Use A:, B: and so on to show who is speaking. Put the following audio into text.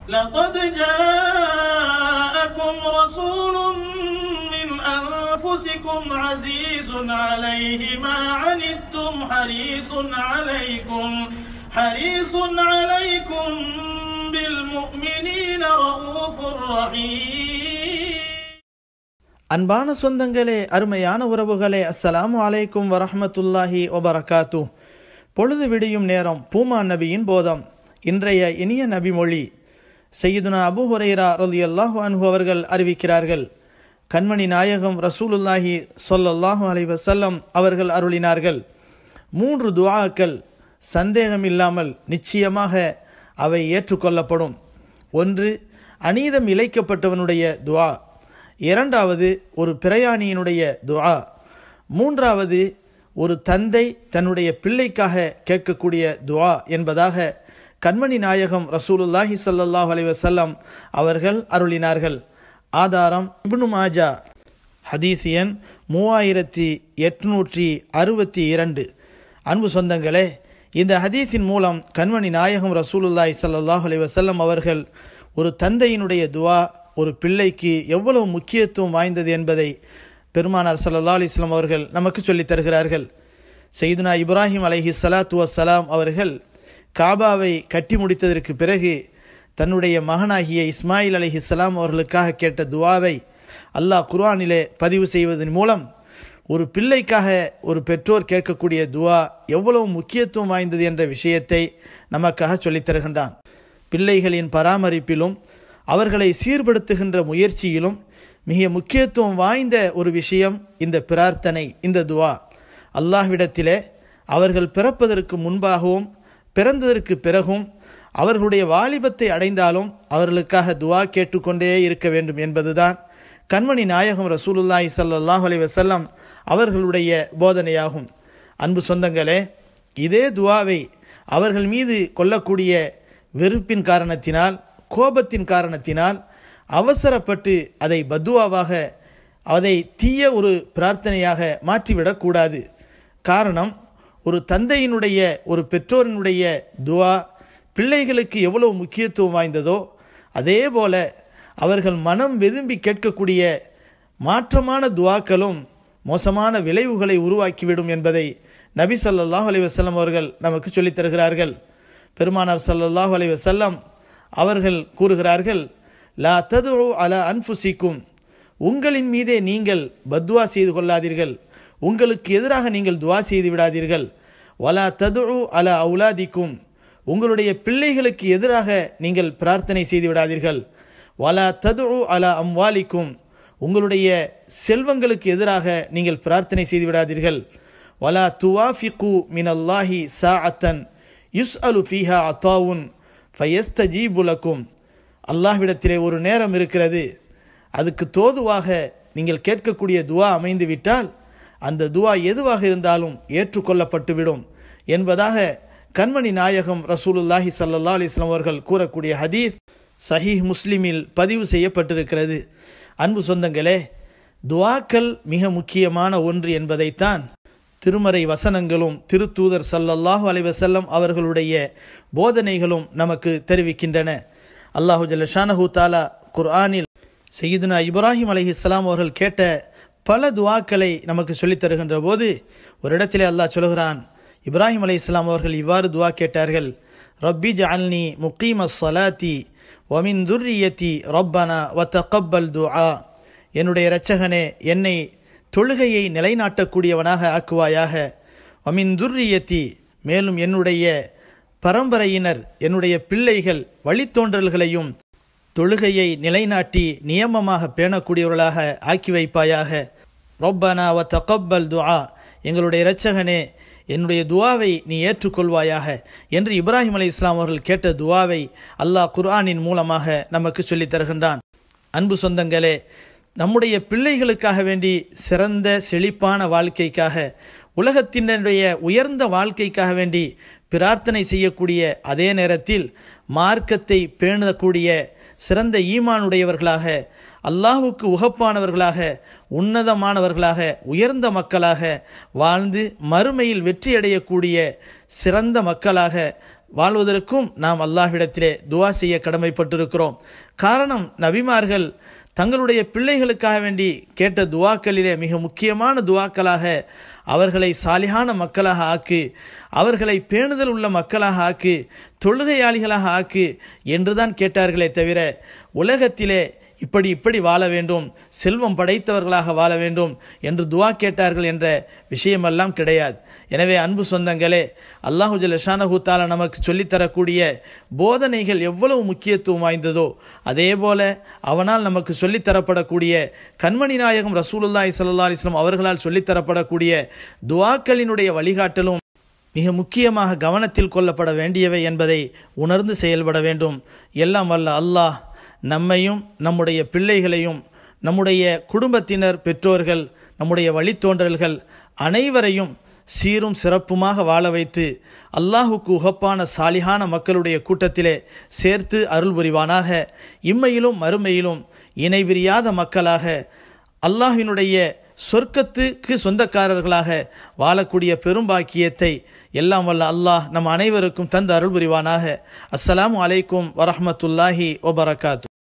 A: لقد جاءكم رسول من أنفسكم عزيز عليه ما عنتم حريص عليكم حريص عليكم بالمؤمنين رؤوف رحيم
B: அன்பான சொந்தங்களே அருமையான உறவுகளே அஸ்ஸலாமு அலைக்கும் வரஹ்மத்துல்லாஹி வபரகாத்து பொழுது விடியும் நேரம் பூமா நபியின் போதம் இன்றைய இனிய நபி மொழி சையதுனா அபு ஹுரைரா ரலியல்லாஹு அன்ஹு அவர்கள் அறிவிக்கிறார்கள் கண்மணி நாயகம் ரசூலுல்லாஹி ஸல்லல்லாஹு அலைஹி வஸல்லம் அவர்கள் அருளினார்கள் மூன்று துஆக்கள் சந்தேகமில்லாமல் நிச்சயமாக அவை ஏற்றுக்கொள்ளப்படும் ஒன்று அநீதம் இழைக்கப்பட்டவனுடைய துஆ இரண்டாவது ஒரு பிரயாணியினுடைய துஆ மூன்றாவது ஒரு தந்தை தன்னுடைய பிள்ளைக்காக கேட்கக்கூடிய துஆ என்பதாக கண்மணி நாயகம் ரசூலுல்லாஹி ஸல்லல்லாஹு அலைஹி வஸல்லம் அவர்கள் அருளினார்கள் ஆதாரம் இப்னு மாஜா ஹதீஸ் எண் மூவாயிரத்தி எட்நூற்றி அறுபத்தி இரண்டு அன்பு சொந்தங்களே இந்த ஹதீஸின் மூலம் கண்மணி நாயகம் ரசூலுல்லாஹி ஸல்லல்லாஹு அலைஹி வஸல்லம் அவர்கள் ஒரு தந்தையினுடைய துஆ ஒரு பிள்ளைக்கு எவ்வளவு முக்கியத்துவம் வாய்ந்தது என்பதை பெருமானார் ஸல்லல்லாஹு அலைஹி வஸல்லம் அவர்கள் நமக்கு சொல்லித் தருகிறார்கள் செய்துனா இப்ராஹிம் அலைஹி ஸலாத்து வஸ்ஸலாம் அவர்கள் காபாவை கட்டி முடித்ததற்கு பிறகு தன்னுடைய மகனாகிய இஸ்மாயில் அலைஹிஸ்ஸலாம் அவர்களுக்காக கேட்ட துவாவை அல்லாஹ் குர்ஆனிலே பதிவு செய்வதன் மூலம் ஒரு பிள்ளைக்காக ஒரு பெற்றோர் கேட்கக்கூடிய துவா எவ்வளவு முக்கியத்துவம் வாய்ந்தது என்ற விஷயத்தை நமக்காக சொல்லித் தருகின்றான் பிள்ளைகளின் பராமரிப்பிலும் அவர்களை சீர்படுத்துகின்ற முயற்சியிலும் மிக முக்கியத்துவம் வாய்ந்த ஒரு விஷயம் இந்த பிரார்த்தனை இந்த துவா அல்லாஹ்விடத்திலே அவர்கள் பிறப்பதற்கு முன்பாகவும் பிறந்ததற்கு பிறகும் அவர்களுடைய வாலிபத்தை அடைந்தாலும் அவர்களுக்காக துவா கேட்டுக்கொண்டே இருக்க வேண்டும் என்பதுதான் கண்மணி நாயகம் ரசூலுல்லாஹி ஸல்லல்லாஹு அலைஹி வஸல்லம் அவர்களுடைய போதனையாகும் அன்பு சொந்தங்களே இதே துவாவை அவர்கள் மீது கொள்ளக்கூடிய வெறுப்பின் காரணத்தினால் கோபத்தின் காரணத்தினால் அவசரப்பட்டு அதை பத்துவாவாக அதை தீய ஒரு பிரார்த்தனையாக மாற்றிவிடக்கூடாது காரணம் ஒரு தந்தையினுடைய ஒரு பெற்றோரினுடைய துவா பிள்ளைகளுக்கு எவ்வளவு முக்கியத்துவம் வாய்ந்ததோ அதே போல அவர்கள் மனம் வெதும்பி கேட்கக்கூடிய மாற்றமான துவாக்களும் மோசமான விளைவுகளை உருவாக்கிவிடும் என்பதை நபி ஸல்லல்லாஹு அலைஹி வஸல்லம் அவர்கள் நமக்கு சொல்லித் தருகிறார்கள் பெருமானார் ஸல்லல்லாஹு அலைஹி வஸல்லம் அவர்கள் கூறுகிறார்கள் லா ததுஉ அலா அன்ஃபுசிக்கும் உங்களின் மீதே நீங்கள் பத்வா செய்து கொள்ளாதீர்கள் உங்களுக்கு எதிராக நீங்கள் துவா செய்து விடாதீர்கள் வலா ததுஉ அலா அவுலாதிக்கும் உங்களுடைய பிள்ளைகளுக்கு எதிராக நீங்கள் பிரார்த்தனை செய்து விடாதீர்கள் வலா ததுஉ அலா அம்வாலிக்கும் உங்களுடைய செல்வங்களுக்கு எதிராக நீங்கள் பிரார்த்தனை செய்து விடாதீர்கள் வலா துவாஃபிகு மினல்லாஹி சாஅத்தன் யுஸ் அலு ஃபீஹா அத்தாவுன் ஃபயஸ்தஜீபுலக்கும் அல்லாஹ்விடத்திலே ஒரு நேரம் இருக்கிறது அதுக்கு தோதுவாக நீங்கள் கேட்கக்கூடிய துவா அமைந்து விட்டால் அந்த துவா எதுவாக இருந்தாலும் ஏற்றுக்கொள்ளப்பட்டுவிடும் என்பதாக கண்மணி நாயகம் ரசூலுல்லாஹி ஸல்லல்லாஹு அலைஹி வஸல்லம் அவர்கள் கூறக்கூடிய ஹதீஸ் சஹீஹ் முஸ்லிமில் பதிவு செய்யப்பட்டிருக்கிறது அன்பு சொந்தங்களே துவாக்கள் மிக முக்கியமான ஒன்று என்பதைத்தான் திருமறை வசனங்களும் திருத்தூதர் சல்லல்லாஹு அலைஹி வஸல்லம் அவர்களுடைய போதனைகளும் நமக்கு தெரிவிக்கின்றன அல்லாஹு ஜல்லஷானஹு தாலா குர்ஆனில் சையதுனா இப்ராஹிம் அலைஹிஸ்ஸலாம் அவர்கள் கேட்ட பல துவாக்களை நமக்கு சொல்லித் தருகின்ற போது ஒரு இடத்திலே அல்லாஹ் சொல்கிறான் இப்ராஹிம் அலைஹிஸ்ஸலாம் அவர்கள் இவ்வாறு துவா கேட்டார்கள் ரப்பி ஜஅல்னி முகீம ஸலாத்தி வமின் துர்ரியத்தி ரப்பனா வ தகப்பல் துஆ என்னுடைய இரட்சகனே என்னை தொழுகையை நிலைநாட்டக்கூடியவனாக ஆக்குவாயாக வமின் துர்ரியத்தி மேலும் என்னுடைய பரம்பரையினர் என்னுடைய பிள்ளைகள் வழித்தோன்றல்களையும் தொழுகையை நிலைநாட்டி நியமமாக பேணக்கூடியவர்களாக ஆக்கி வைப்பாயாக ரொப்பனா வ தகப்பல் துஆ எங்களுடைய இரட்சகனே என்னுடைய துவாவை நீ ஏற்றுக்கொள்வாயாக என்று இப்ராஹிம் அலி இஸ்லாம் அவர்கள் கேட்ட துவாவை அல்லாஹ் குர்ஆனின் மூலமாக நமக்கு சொல்லித் தருகின்றான் அன்பு சொந்தங்களே நம்முடைய பிள்ளைகளுக்காக வேண்டி சிறந்த செழிப்பான வாழ்க்கைக்காக உலகத்தினுடைய உயர்ந்த வாழ்க்கைக்காக வேண்டி பிரார்த்தனை செய்யக்கூடிய அதே நேரத்தில் மார்க்கத்தை பேணக்கூடிய சிறந்த ஈமானுடையவர்களாக அல்லாஹுக்கு உகப்பானவர்களாக உன்னதமானவர்களாக உயர்ந்த மக்களாக வாழ்ந்து மறுமையில் வெற்றியடையக்கூடிய சிறந்த மக்களாக வாழ்வதற்கும் நாம் அல்லாஹ்விடத்திலே துவா செய்ய கடமைப்பட்டிருக்கிறோம் காரணம் நபிமார்கள் தங்களுடைய பிள்ளைகளுக்காக வேண்டி கேட்ட துவாக்களிலே மிக முக்கியமான துவாக்களாக அவர்களை சாலிகான மக்களாக ஆக்கு அவர்களை பேணுதல் உள்ள மக்களாக ஆக்கு தொழுகையாளிகளாக ஆக்கு என்றுதான் கேட்டார்களே தவிர உலகத்திலே இப்படி இப்படி வாழ வேண்டும் செல்வம் படைத்தவர்களாக வாழ வேண்டும் என்று துவா கேட்டார்கள் என்ற விஷயமெல்லாம் கிடையாது எனவே அன்பு சொந்தங்களே அல்லாஹு ஜல்லஷானஹூ தாலா நமக்கு சொல்லித்தரக்கூடிய போதனைகள் எவ்வளவு முக்கியத்துவம் வாய்ந்ததோ அதே போல அவனால் நமக்கு சொல்லித்தரப்படக்கூடிய கண்மணி நாயகம் ரசூலுல்லாஹி ஸல்லல்லாஹு அலைஹி வஸல்லம் அவர்களால் சொல்லித்தரப்படக்கூடிய துவாக்களினுடைய வழிகாட்டலும் மிக முக்கியமாக கவனத்தில் கொள்ளப்பட வேண்டியவை என்பதை உணர்ந்து செயல்பட வேண்டும் எல்லாம் வல்ல அல்லாஹ் நம்மையும் நம்முடைய பிள்ளைகளையும் நம்முடைய குடும்பத்தினர் பெற்றோர்கள் நம்முடைய வழித்தோன்றல்கள் அனைவரையும் சீரும் சிறப்புமாக வாழ வைத்து அல்லாஹுக்கு உகப்பான சாலிகான மக்களுடைய கூட்டத்திலே சேர்த்து அருள் புரிவானாக இம்மையிலும் மறுமையிலும் இணைபிரியாத மக்களாக அல்லாஹ்வினுடைய சொர்க்கத்துக்கு சொந்தக்காரர்களாக வாழக்கூடிய பெரும்பாக்கியத்தை எல்லாம் வல்ல அல்லாஹ் நம் அனைவருக்கும் தந்து அருள் புரிவானாக அஸ்ஸலாமு அலைக்கும் வரஹ்மத்துல்லாஹி வபரகாத்து